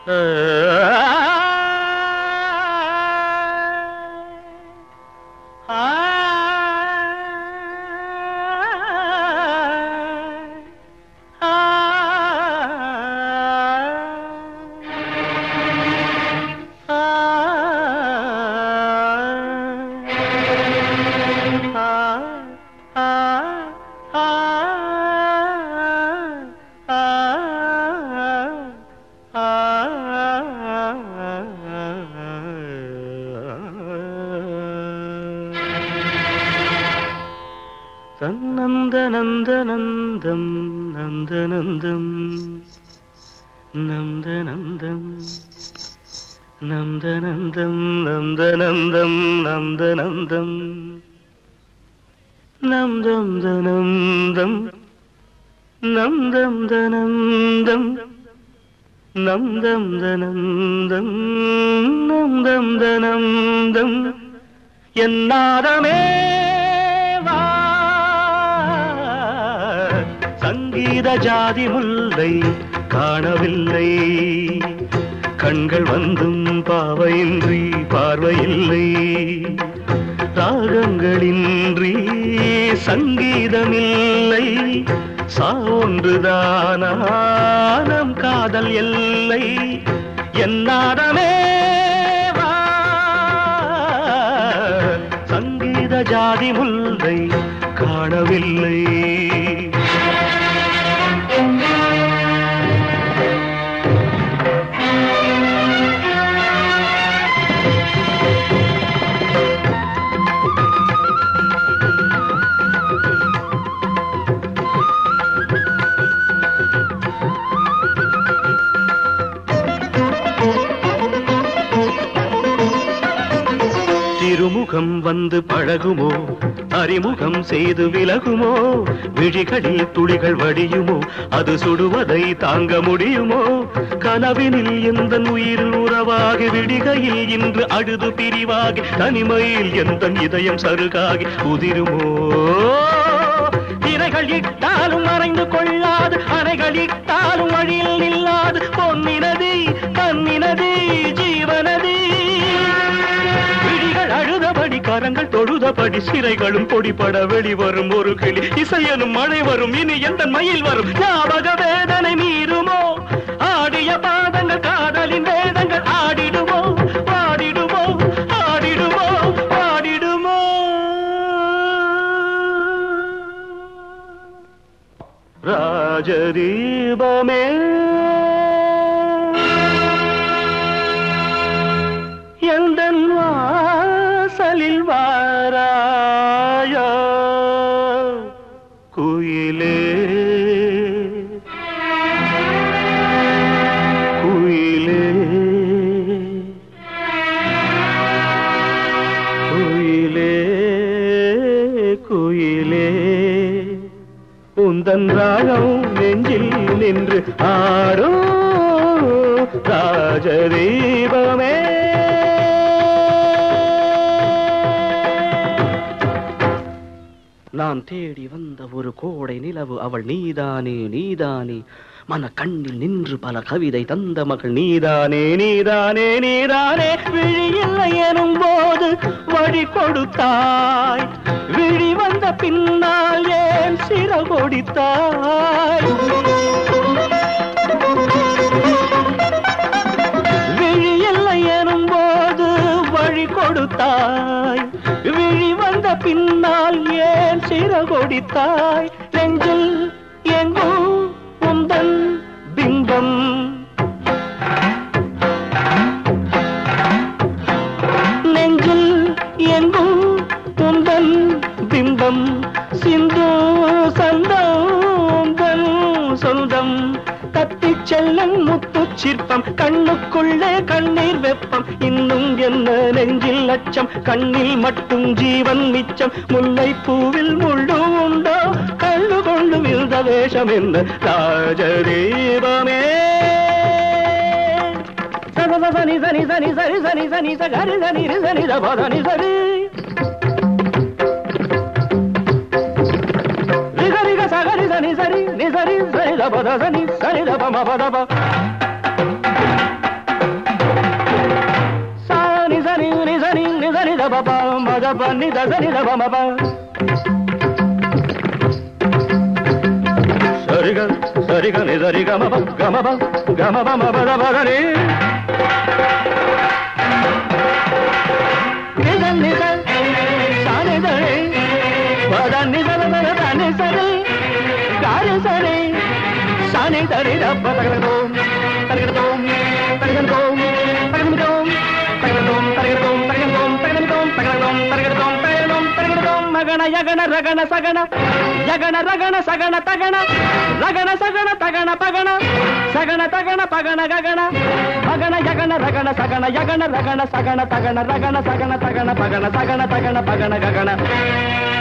தன்னந்தனந்தனந்தம் நந்தனந்தம் நந்தனந்தம் நந்தனந்தம் நந்தனந்தம் நந்தனந்தம் நந்தம் தனந்தம் நந்தம் தனந்தம் நந்தம் தனந்தம் நந்தம் தனந்தம் என்னாதமே வா சங்கீத ஜாதி முல்லை காணவில்லை கண்கள் வந்தும் பாவையின்றி பார்வையில்லை ராகங்களின்றி சங்கீதமில்லை சான்றுதானம் காதல் எல்லை என்னாடமே வா சங்கீத ஜாதி முல்லை காணவில்லை திருமுகம் வந்து பழகுமோ அறிமுகம் செய்து விலகுமோ விழிகளில் துளிகள் வடியுமோ அது சுடுவதை தாங்க முடியுமோ கனவினில் எந்த உயிரில் உறவாகி விடிகையில் இன்று அழுது பிரிவாகி தனிமையில் எந்த இதயம் சருகாகி உதிருமோ திரைகள் இட்டாலும் மறைந்து கொள்ளாது அறைகள் இட்டாலும் வழியில் நில்லாது பொன்னினதி கண்ணினதி ஜீவனதி விழிகள் அழுதபடி கரங்கள் தொழுதபடி சிறைகளும் பொடிபட வெளிவரும் ஒரு கிளி இசையனும் மழை வரும் இனி எந்த மயில் வரும் ஞாபக வேதனை மீறுமோ ஆடிய பாதங்கள் காதலின் வேதங்கள் ஆடிடுமோ பாடிடுமோ ஆடிடுமோ பாடிடுமோ ராஜதீபமே எந்தன் வாசலில் வாராயோ குயிலே குயிலே குயிலே குயிலே உந்தன் ராகம் நெஞ்சில் நின்று ஆடும் ராஜதீபமே நான் தேடி வந்த ஒரு கோடை நிலவு அவள் நீதானே நீதானே மன கண்ணில் நின்று பல கவிதை தந்த மகள் நீதானே நீதானே நீதானே விழியில்லை எனும் போது வழி கொடுத்தாய் விழி வந்த பின்னால் ஏன் சிற கொடுத்தாய் விழி இல்லை எனும் போது வழி கொடுத்தாய் விழி வந்த பின்னால் ஏன் சிற கொடுத்தாய் நெஞ்சில் எங்கும் உந்தன் பிம்பம் நெஞ்சில் எங்கும் உந்தன் பிம்பம் சிந்து சந்தோந்தன் சொந்தம் தத்திச் செல்லும் முத்து சிற்பம் கண்ணுக்குள்ளே கண்ணீர் வெப்பம் இன்னும் என்ன நெஞ்சில் அச்சம் கண்ணில் மட்டும் ஜீவன் மிச்சம் முல்லை பூவில் முள்ளு உண்டோ கள்ளு கொண்டு விழுந்த வேஷம் என்ன ராஜதீபமே சனி சனி சனி சரி சனி சனி சரி சனி சனி சனி சரி ரிக ரிக சகரி சனி சரி நி சரி சரி தப தசனி சரி தப மப தப దని ద బ మద పని ద దని ద బ మ బ సరిగ సరిగ ని సరిగ మ బ గ మ బ గ మ బ మ బ ద బ ద ని నిద నిద సాని ద ని పద నిద ద ద ద ని సరి గారి సరి సాని ద ని ద బ తగలదో తగలదో తగలదో తగలదో తగలదో తగలదో తగలదో తగలదో తగలదో తగలదో తగలదో మగణ యగణ రగణ సగణ యగణ రగణ సగణ తగణ రగణ సగణ తగణ పగణ సగణ తగణ పగణ గగణ మగణ యగణ రగణ సగణ యగణ రగణ సగణ తగణ రగణ సగణ తగణ పగణ సగణ తగణ పగణ గగణ